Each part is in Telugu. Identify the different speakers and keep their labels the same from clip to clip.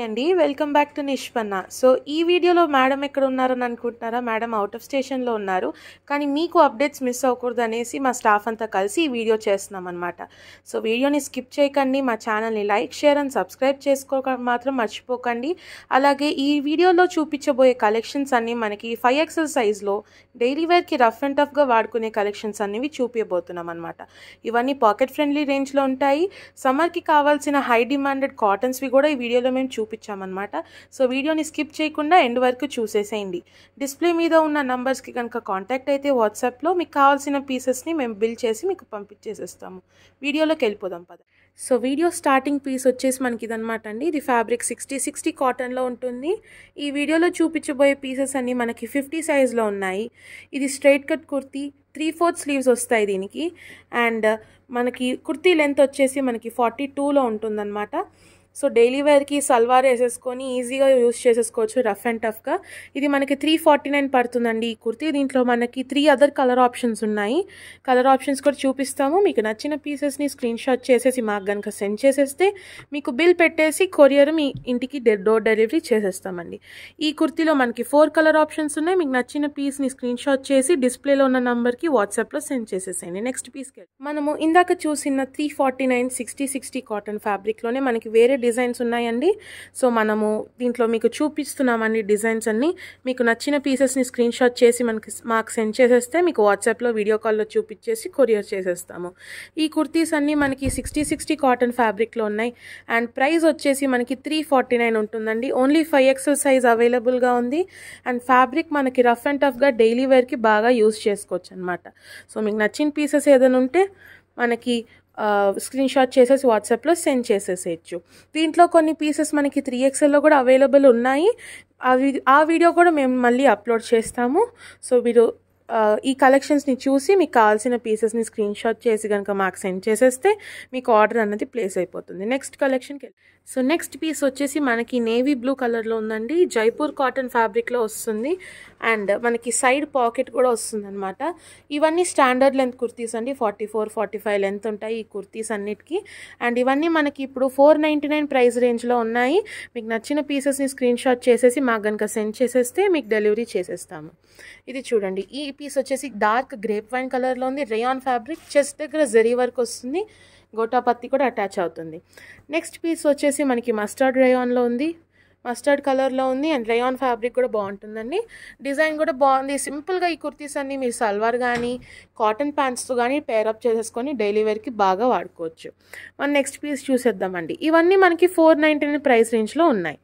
Speaker 1: అండి welcome back to Nishpanna so ఈ వీడియోలో మేడం ఎక్కడ ఉన్నారని అనుకుంటున్నారా మేడం అవుట్ ఆఫ్ స్టేషన్లో ఉన్నారు కానీ మీకు అప్డేట్స్ మిస్ అవ్వకూడదు అనేసి మా స్టాఫ్ అంతా కలిసి ఈ వీడియో చేస్తున్నాం అనమాట సో వీడియోని స్కిప్ చేయకండి మా ఛానల్ని లైక్ షేర్ అండ్ సబ్స్క్రైబ్ చేసుకోక మాత్రం మర్చిపోకండి అలాగే ఈ వీడియోలో చూపించబోయే కలెక్షన్స్ అన్నీ మనకి ఫైవ్ ఎక్సెల్ సైజ్లో డైలీ వేర్కి రఫ్ అండ్ టఫ్గా వాడుకునే కలెక్షన్స్ అనేవి చూపించబోతున్నాం అనమాట ఇవన్నీ పాకెట్ ఫ్రెండ్లీ రేంజ్లో ఉంటాయి సమ్మర్కి కావాల్సిన హై డిమాండెడ్ కాటన్స్వి కూడా ఈ వీడియోలో మేము చూపించామన్నమాట సో వీడియోని స్కిప్ చేయకుండా ఎండ్ వరకు చూసేసేయండి డిస్ప్లే మీద ఉన్న నంబర్స్కి కనుక కాంటాక్ట్ అయితే వాట్సాప్లో మీకు కావాల్సిన పీసెస్ని మేము బిల్ చేసి మీకు పంపించేసేస్తాము వీడియోలోకి వెళ్ళిపోదాం పద సో వీడియో స్టార్టింగ్ పీస్ వచ్చేసి మనకి ఇదనమాట అండి ఇది ఫ్యాబ్రిక్ సిక్స్టీ సిక్స్టీ కాటన్లో ఉంటుంది ఈ వీడియోలో చూపించబోయే పీసెస్ అన్నీ మనకి ఫిఫ్టీ సైజ్లో ఉన్నాయి ఇది straight cut kurti three fourth sleeves వస్తాయి దీనికి అండ్ మనకి కుర్తీ లెంత్ వచ్చేసి మనకి ఫార్టీ టూలో ఉంటుందన్నమాట సో డైలీ వేర్కి సల్వార్ వేసేసుకొని ఈజీగా యూస్ చేసేసుకోవచ్చు రఫ్ అండ్ టఫ్గా ఇది మనకి త్రీ ఫార్టీ నైన్ పడుతుందండి ఈ కుర్తీ దీంట్లో మనకి త్రీ అదర్ కలర్ ఆప్షన్స్ ఉన్నాయి కలర్ ఆప్షన్స్ కూడా చూపిస్తాము మీకు నచ్చిన పీసెస్ని స్క్రీన్ షాట్ చేసేసి మాకు కనుక సెండ్ చేసేస్తే మీకు బిల్ పెట్టేసి కొరియర్ మీ ఇంటికి డోర్ డెలివరీ చేసేస్తామండి ఈ కుర్తీలో మనకి ఫోర్ కలర్ ఆప్షన్స్ ఉన్నాయి మీకు నచ్చిన పీస్ని స్క్రీన్ షాట్ చేసి డిస్ప్లేలో ఉన్న నంబర్కి వాట్సాప్లో సెండ్ చేసేసేయండి నెక్స్ట్ పీస్కి మనము ఇందాక చూసిన three forty nine sixty sixty cotton ఫ్యాబ్రిక్లోనే మనకి వేరే డిజైన్స్ ఉన్నాయండి సో మనము దీంట్లో మీకు చూపిస్తున్నామండి డిజైన్స్ అన్ని మీకు నచ్చిన పీసెస్ని స్క్రీన్ షాట్ చేసి మనకి మాకు సెండ్ చేసేస్తే మీకు వాట్సాప్లో వీడియో కాల్లో చూపించేసి కొరియర్ చేసేస్తాము ఈ కుర్తీస్ అన్నీ మనకి సిక్స్టీ సిక్స్టీ కాటన్ ఫ్యాబ్రిక్లో ఉన్నాయి అండ్ ప్రైస్ వచ్చేసి మనకి త్రీ ఫార్టీ నైన్ ఉంటుందండి ఓన్లీ ఫైవ్ ఎక్సెల్ సైజ్ అవైలబుల్గా ఉంది అండ్ ఫ్యాబ్రిక్ మనకి రఫ్ అండ్ టఫ్గా డైలీ వేర్కి బాగా యూస్ చేసుకోవచ్చు అనమాట సో మీకు నచ్చిన పీసెస్ ఏదైనా ఉంటే మనకి స్క్రీన్ షాట్ చేసేసి వాట్సాప్లో సెండ్ చేసేసేయచ్చు దీంట్లో కొన్ని పీసెస్ మనకి త్రీ ఎక్స్ఎల్లో కూడా అవైలబుల్ ఉన్నాయి అవి ఆ వీడియో కూడా మేము మళ్ళీ అప్లోడ్ చేస్తాము సో మీరు ఈ కలెక్షన్స్ని చూసి మీకు కావాల్సిన పీసెస్ని స్క్రీన్ షాట్ చేసి కనుక మాకు సెండ్ చేసేస్తే మీకు ఆర్డర్ అన్నది ప్లేస్ అయిపోతుంది నెక్స్ట్ కలెక్షన్కి సో నెక్స్ట్ పీస్ వచ్చేసి మనకి నేవీ బ్లూ కలర్లో ఉందండి జైపూర్ కాటన్ ఫ్యాబ్రిక్లో వస్తుంది అండ్ మనకి సైడ్ పాకెట్ కూడా వస్తుంది అనమాట ఇవన్నీ స్టాండర్డ్ లెంత్ కుర్తీస్ అండి forty four forty five length ఉంటాయి ఈ కుర్తీస్ అన్నిటికీ అండ్ ఇవన్నీ మనకి ఇప్పుడు ఫోర్ నైంటీ నైన్ ప్రైస్ రేంజ్లో ఉన్నాయి మీకు నచ్చిన పీసెస్ని స్క్రీన్ షాట్ చేసేసి మాకు కనుక సెండ్ చేసేస్తే మీకు డెలివరీ చేసేస్తాము ఇది చూడండి ఈ పీస్ వచ్చేసి డార్క్ గ్రేప్ వైన్ కలర్లో ఉంది రేయాన్ ఫ్యాబ్రిక్ చెస్ట్ దగ్గర జరీ వర్క్ వస్తుంది గోటాపత్తి కూడా అటాచ్ అవుతుంది నెక్స్ట్ పీస్ వచ్చేసి మనకి మస్టర్డ్ రేయాన్లో ఉంది మస్టర్డ్ కలర్లో ఉంది అండ్ రేయాన్ ఫ్యాబ్రిక్ కూడా బాగుంటుందండి డిజైన్ కూడా బాగుంది సింపుల్గా ఈ కుర్తీస్ అన్ని మీరు సల్వార్ కానీ కాటన్ ప్యాంట్స్తో కానీ పేరప్ చేసేసుకొని డైలీ వేర్కి బాగా వాడుకోవచ్చు మన నెక్స్ట్ పీస్ చూసేద్దామండి ఇవన్నీ మనకి ఫోర్ నైంటీ నైన్ ప్రైస్ రేంజ్లో ఉన్నాయి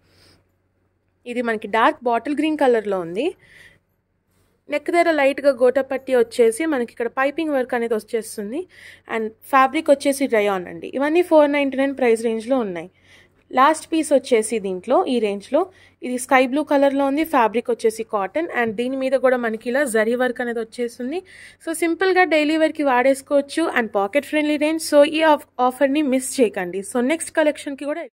Speaker 1: ఇది మనకి డార్క్ బాటిల్ గ్రీన్ కలర్లో ఉంది నెక్ దగ్గర లైట్గా గోటపట్టి వచ్చేసి మనకి ఇక్కడ పైపింగ్ వర్క్ అనేది వచ్చేస్తుంది అండ్ ఫ్యాబ్రిక్ వచ్చేసి రయాన్ అండి ఇవన్నీ ఫోర్ నైంటీ నైన్ ప్రైస్ రేంజ్లో ఉన్నాయి లాస్ట్ పీస్ వచ్చేసి దీంట్లో ఈ రేంజ్లో ఇది స్కై బ్లూ కలర్లో ఉంది ఫ్యాబ్రిక్ వచ్చేసి కాటన్ అండ్ దీని మీద కూడా మనకి ఇలా జరీ వర్క్ అనేది వచ్చేస్తుంది సో సింపుల్గా డైలీ వేర్కి వాడేసుకోవచ్చు and pocket friendly range so ఈ ఆఫర్ని మిస్ చేయకండి సో నెక్స్ట్ కలెక్షన్కి కూడా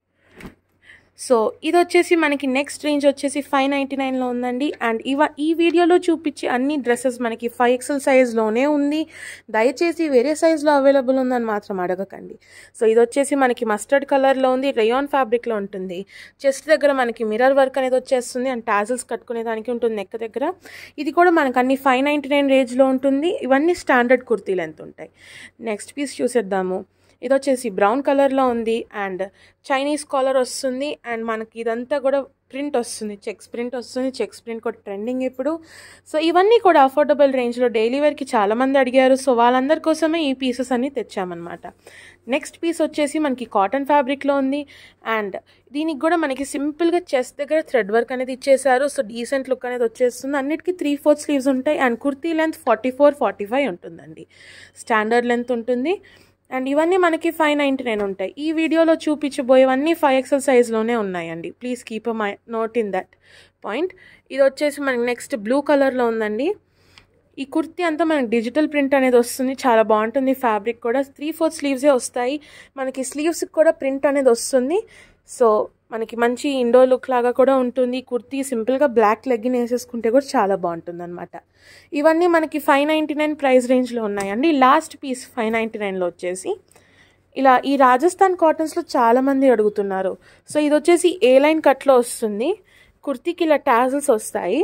Speaker 1: సో ఇది వచ్చేసి మనకి నెక్స్ట్ రేంజ్ వచ్చేసి ఫైవ్ నైంటీ నైన్లో ఉందండి అండ్ ఇవ ఈ వీడియోలో చూపించే అన్ని డ్రెస్సెస్ మనకి ఫైవ్ ఎక్సెల్ సైజ్లోనే ఉంది దయచేసి వేరే సైజ్లో అవైలబుల్ ఉందని మాత్రం అడగకండి సో ఇది వచ్చేసి మనకి మస్టర్డ్ కలర్లో ఉంది రేయాన్ ఫ్యాబ్రిక్లో ఉంటుంది చెస్ట్ దగ్గర మనకి మిర్రర్ వర్క్ అనేది వచ్చేస్తుంది అండ్ టాజిల్స్ కట్టుకునే దానికి ఉంటుంది నెక్ దగ్గర ఇది కూడా మనకు అన్ని ఫైవ్ నైంటీ నైన్ రేంజ్లో ఉంటుంది ఇవన్నీ స్టాండర్డ్ కుర్తీలు ఎంత ఉంటాయి నెక్స్ట్ పీస్ చూసేద్దాము ఇది వచ్చేసి బ్రౌన్ కలర్లో ఉంది అండ్ చైనీస్ కాలర్ వస్తుంది అండ్ మనకి ఇదంతా కూడా ప్రింట్ వస్తుంది చెక్స్ ప్రింట్ వస్తుంది చెక్స్ ప్రింట్ కూడా ట్రెండింగ్ ఇప్పుడు సో ఇవన్నీ కూడా అఫోర్డబుల్ రేంజ్లో డైలీ వేర్కి చాలామంది అడిగారు సో వాళ్ళందరి కోసమే ఈ పీసెస్ అన్ని తెచ్చామన్నమాట నెక్స్ట్ పీస్ వచ్చేసి మనకి కాటన్ ఫ్యాబ్రిక్లో ఉంది అండ్ దీనికి కూడా మనకి సింపుల్గా చెస్ట్ దగ్గర థ్రెడ్ వర్క్ అనేది ఇచ్చేసారు సో డీసెంట్ లుక్ అనేది వచ్చేస్తుంది అన్నిటికీ త్రీ ఫోర్త్ స్లీవ్స్ ఉంటాయి and kurti length forty four forty five ఉంటుందండి స్టాండర్డ్ లెంత్ ఉంటుంది అండ్ ఇవన్నీ మనకి ఫైవ్ నైంటీ నైన్ ఉంటాయి ఈ వీడియోలో చూపించబోయేవన్నీ ఫైవ్ ఎక్సెల్ సైజ్లోనే ఉన్నాయండి please keep a my note in that point ఇది వచ్చేసి మనకి నెక్స్ట్ బ్లూ కలర్లో ఉందండి ఈ కుర్తీ అంతా మనకి డిజిటల్ ప్రింట్ అనేది వస్తుంది చాలా బాగుంటుంది ఫ్యాబ్రిక్ కూడా త్రీ ఫోర్ స్లీవ్సే వస్తాయి మనకి స్లీవ్స్కి కూడా ప్రింట్ అనేది వస్తుంది సో మనకి మంచి ఇండో లుక్ లాగా కూడా ఉంటుంది కుర్తీ సింపుల్గా బ్లాక్ లెగ్గిన్ వేసేసుకుంటే కూడా చాలా బాగుంటుంది అనమాట ఇవన్నీ మనకి ఫైవ్ నైంటీ నైన్ ప్రైస్ రేంజ్లో ఉన్నాయండి లాస్ట్ పీస్ ఫైవ్ నైంటీ నైన్లో వచ్చేసి ఇలా ఈ రాజస్థాన్ కాటన్స్లో చాలామంది అడుగుతున్నారు సో ఇది వచ్చేసి ఏ లైన్ కట్లో వస్తుంది కుర్తీకి ఇలా టాజల్స్ వస్తాయి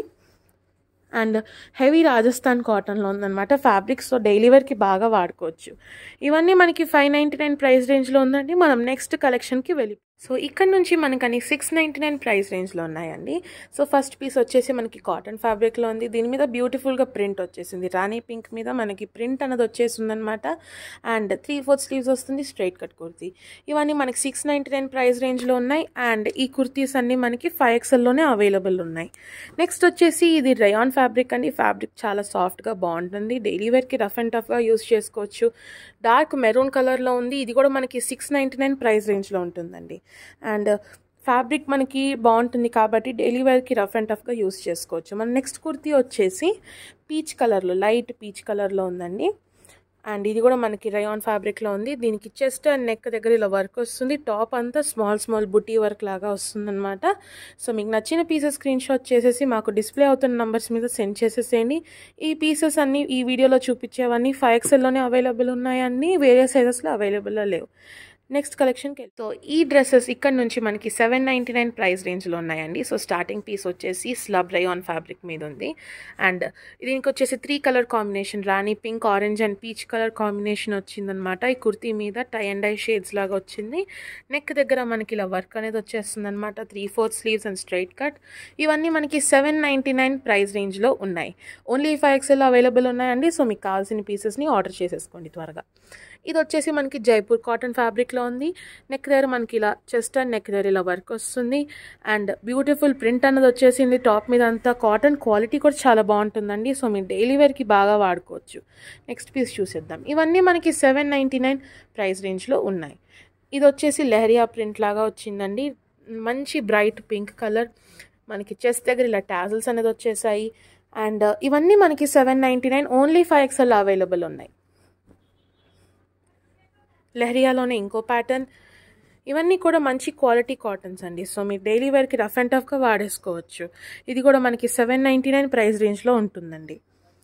Speaker 1: అండ్ హెవీ రాజస్థాన్ కాటన్లో ఉందన్నమాట ఫ్యాబ్రిక్స్ సో డైలీ వేర్కి బాగా వాడుకోవచ్చు ఇవన్నీ మనకి ఫైవ్ నైంటీ నైన్ ప్రైస్ రేంజ్లో ఉందండి మనం నెక్స్ట్ కలెక్షన్కి వెళ్ళి సో ఇక్కడ నుంచి మనకని సిక్స్ నైంటీ నైన్ ప్రైస్ రేంజ్లో ఉన్నాయండి సో ఫస్ట్ పీస్ వచ్చేసి మనకి కాటన్ ఫ్యాబ్రిక్లో ఉంది దీని మీద బ్యూటిఫుల్గా ప్రింట్ వచ్చేసింది రాణి పింక్ మీద మనకి ప్రింట్ అనేది వచ్చేసింది అనమాట అండ్ త్రీ ఫోర్త్ స్లీవ్స్ వస్తుంది స్ట్రైట్ కట్ కుర్తీ ఇవన్నీ మనకి సిక్స్ నైంటీ నైన్ ప్రైస్ రేంజ్లో ఉన్నాయి అండ్ ఈ కుర్తీస్ అన్నీ మనకి ఫైవ్ ఎక్సెల్లోనే అవైలబుల్ ఉన్నాయి నెక్స్ట్ వచ్చేసి ఇది రయాన్ ఫ్యాబ్రిక్ అండి ఫ్యాబ్రిక్ చాలా సాఫ్ట్గా బాగుంటుంది డైలీ వేర్కి రఫ్ అండ్ టఫ్గా యూస్ చేసుకోవచ్చు డార్క్ మెరూన్ కలర్లో ఉంది ఇది కూడా మనకి సిక్స్ నైంటీ నైన్ ప్రైస్ రేంజ్లో ఉంటుందండి అండ్ ఫ్యాబ్రిక్ మనకి బాగుంటుంది కాబట్టి డైలీ వేర్కి రఫ్ అండ్ టఫ్గా యూస్ చేసుకోవచ్చు మన నెక్స్ట్ కుర్తీ వచ్చేసి పీచ్ కలర్లో లైట్ పీచ్ కలర్లో ఉందండి అండ్ ఇది కూడా మనకి రయాన్ ఫ్యాబ్రిక్లో ఉంది దీనికి చెస్ట్ అండ్ నెక్ దగ్గర ఇలా వర్క్ వస్తుంది టాప్ అంతా స్మాల్ స్మాల్ బుటీ వర్క్ లాగా వస్తుందన్నమాట సో మీకు నచ్చిన పీసెస్ స్క్రీన్ షాట్ చేసేసి మాకు డిస్ప్లే అవుతున్న నెంబర్స్ మీద సెండ్ చేసేసేయండి ఈ పీసెస్ అన్నీ ఈ వీడియోలో చూపించేవన్నీ ఫైవ్ ఎక్స్ఎల్లోనే అవైలబుల్ ఉన్నాయన్నీ వేరే సైజెస్లో అవైలబుల్లో లేవు నెక్స్ట్ కలెక్షన్కి సో ఈ డ్రెస్సెస్ ఇక్కడ నుంచి మనకి సెవెన్ నైంటీ నైన్ ప్రైస్ రేంజ్లో ఉన్నాయండి సో స్టార్టింగ్ పీస్ వచ్చేసి స్లబ్ రయాన్ ఫ్యాబ్రిక్ మీద ఉంది అండ్ దీనికి వచ్చేసి three colour combination rani pink orange and peach colour combination వచ్చిందనమాట ఈ కుర్తీ మీద టై అండ్ ఐ షేడ్స్ లాగా వచ్చింది నెక్ దగ్గర మనకి ఇలా వర్క్ అనేది వచ్చేస్తుంది అనమాట three fourth sleeves and straight cut ఇవన్నీ మనకి సెవెన్ నైంటీ నైన్ ప్రైస్ రేంజ్లో ఉన్నాయి ఓన్లీ ఫైవ్ ఎక్స్ఎల్ అవైలబుల్ ఉన్నాయండి సో మీకు కావాల్సిన పీసెస్ని ఆర్డర్ చేసేసుకోండి త్వరగా ఇది వచ్చేసి మనకి జైపూర్ కాటన్ ఫ్యాబ్రిక్లో ఉంది నెక్ దగ్గర మనకి ఇలా చెస్ట్ అండ్ నెక్ దగ్గర ఇలా వర్క్ వస్తుంది అండ్ బ్యూటిఫుల్ ప్రింట్ అన్నది వచ్చేసింది టాప్ మీద అంతా కాటన్ క్వాలిటీ కూడా చాలా బాగుంటుందండి సో మీరు డైలీ వేర్కి బాగా వాడుకోవచ్చు నెక్స్ట్ పీస్ చూసేద్దాం ఇవన్నీ మనకి సెవెన్ నైంటీ నైన్ ప్రైస్ రేంజ్లో ఉన్నాయి ఇది వచ్చేసి లెహరియా ప్రింట్ లాగా వచ్చిందండి మంచి బ్రైట్ పింక్ కలర్ మనకి చెస్ట్ దగ్గర ఇలా టాజల్స్ అనేది వచ్చేసాయి అండ్ ఇవన్నీ మనకి seven ninety nine only five XL available ఉన్నాయి లెహరియాలోనే ఇంకో ప్యాటర్న్ ఇవన్నీ కూడా మంచి క్వాలిటీ కాటన్స్ అండి సో మీరు డైలీ వేర్కి రఫ్ అండ్ టఫ్గా వాడేసుకోవచ్చు ఇది కూడా మనకి సెవెన్ నైంటీ నైన్ ప్రైస్ రేంజ్లో ఉంటుందండి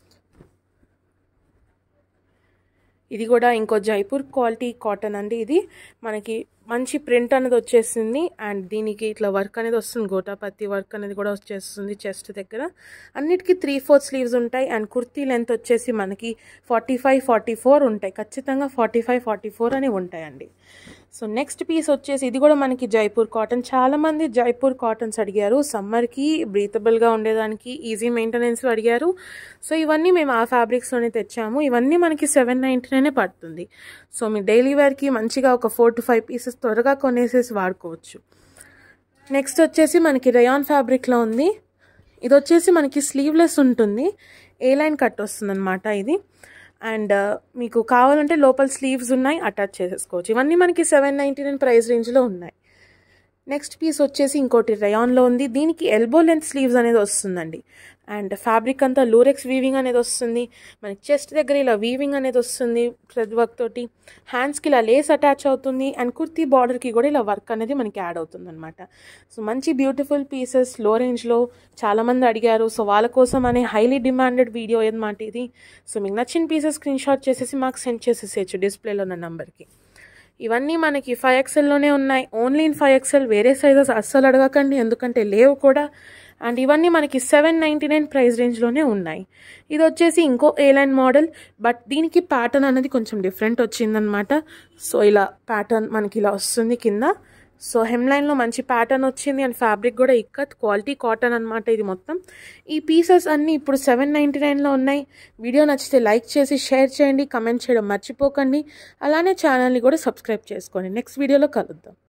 Speaker 1: ఇది కూడా ఇంకో జైపూర్ క్వాలిటీ కాటన్ అండి ఇది మనకి మంచి ప్రింట్ అనేది వచ్చేసింది అండ్ దీనికి ఇట్లా వర్క్ అనేది వస్తుంది గోటాపత్తి వర్క్ అనేది కూడా వచ్చేస్తుంది చెస్ట్ దగ్గర అన్నిటికీ త్రీ ఫోర్ స్లీవ్స్ ఉంటాయి అండ్ కుర్తీ లెంత్ వచ్చేసి మనకి ఫార్టీ ఫైవ్ ఫార్టీ ఫోర్ ఉంటాయి ఖచ్చితంగా ఫార్టీ ఫైవ్ ఫార్టీ ఫోర్ అని ఉంటాయండి సో నెక్స్ట్ పీస్ వచ్చేసి ఇది కూడా మనకి జైపూర్ కాటన్ చాలామంది జైపూర్ కాటన్స్ అడిగారు సమ్మర్కి బ్రీతబుల్గా ఉండేదానికి ఈజీ మెయింటెనెన్స్ అడిగారు సో ఇవన్నీ మేము ఆ ఫ్యాబ్రిక్స్లోనే తెచ్చాము ఇవన్నీ మనకి సెవెన్ నైంటీ నైనే పడుతుంది సో మీ డైలీ వేర్కి మంచిగా ఒక ఫోర్ టు ఫైవ్ పీసెస్ త్వరగా కొనేసేసి వాడుకోవచ్చు నెక్స్ట్ వచ్చేసి మనకి రయాన్ ఫ్యాబ్రిక్లో ఉంది ఇది వచ్చేసి మనకి స్లీవ్లెస్ ఉంటుంది ఏ లైన్ కట్ వస్తుంది అనమాట ఇది అండ్ మీకు కావాలంటే లోపల స్లీవ్స్ ఉన్నాయి అటాచ్ చేసేసుకోవచ్చు ఇవన్నీ మనకి సెవెన్ నైంటీ నైన్ ప్రైస్ రేంజ్లో ఉన్నాయి నెక్స్ట్ పీస్ వచ్చేసి ఇంకోటి రయాన్లో ఉంది దీనికి ఎల్బో లెంత్ స్లీవ్స్ అనేది వస్తుందండి అండ్ ఫ్యాబ్రిక్ అంతా లూరెక్స్ వీవింగ్ అనేది వస్తుంది మనకి చెస్ట్ దగ్గర ఇలా వీవింగ్ అనేది వస్తుంది థ్రెడ్ వర్క్ తోటి హ్యాండ్స్కి ఇలా లేస్ అటాచ్ అవుతుంది అండ్ కుర్తీ బార్డర్కి కూడా ఇలా వర్క్ అనేది మనకి యాడ్ అవుతుంది అనమాట సో మంచి బ్యూటిఫుల్ పీసెస్ లో రేంజ్లో చాలామంది అడిగారు సో వాళ్ళ కోసం అనే హైలీ డిమాండెడ్ వీడియో అనమాట ఇది సో మీకు నచ్చిన పీసెస్ స్క్రీన్ షాట్ చేసేసి మాకు సెండ్ చేసేసేయచ్చు డిస్ప్లేలో ఉన్న నెంబర్కి ఇవన్నీ మనకి ఫైవ్ ఎక్సెల్లోనే ఉన్నాయి ఓన్లీ ఇన్ ఫైవ్ ఎక్సెల్ వేరే సైజెస్ అస్సలు అడగకండి ఎందుకంటే లేవు కూడా అండ్ ఇవన్నీ మనకి సెవెన్ నైంటీ నైన్ ప్రైస్ రేంజ్లోనే ఉన్నాయి ఇది వచ్చేసి ఇంకో ఏలైన్ మోడల్ బట్ దీనికి ప్యాటర్న్ అనేది కొంచెం డిఫరెంట్ వచ్చిందనమాట సో ఇలా ప్యాటర్న్ మనకి ఇలా వస్తుంది కింద సో హెమ్లైన్లో మంచి ప్యాటర్న్ వచ్చింది అండ్ ఫ్యాబ్రిక్ కూడా ఇక్కత్ క్వాలిటీ కాటన్ అనమాట ఇది మొత్తం ఈ పీసెస్ అన్నీ ఇప్పుడు సెవెన్ నైంటీ నైన్లో ఉన్నాయి వీడియో నచ్చితే లైక్ చేసి షేర్ చేయండి కమెంట్ చేయడం మర్చిపోకండి అలానే ఛానల్ని కూడా సబ్స్క్రైబ్ చేసుకోండి నెక్స్ట్ వీడియోలో కలుద్దాం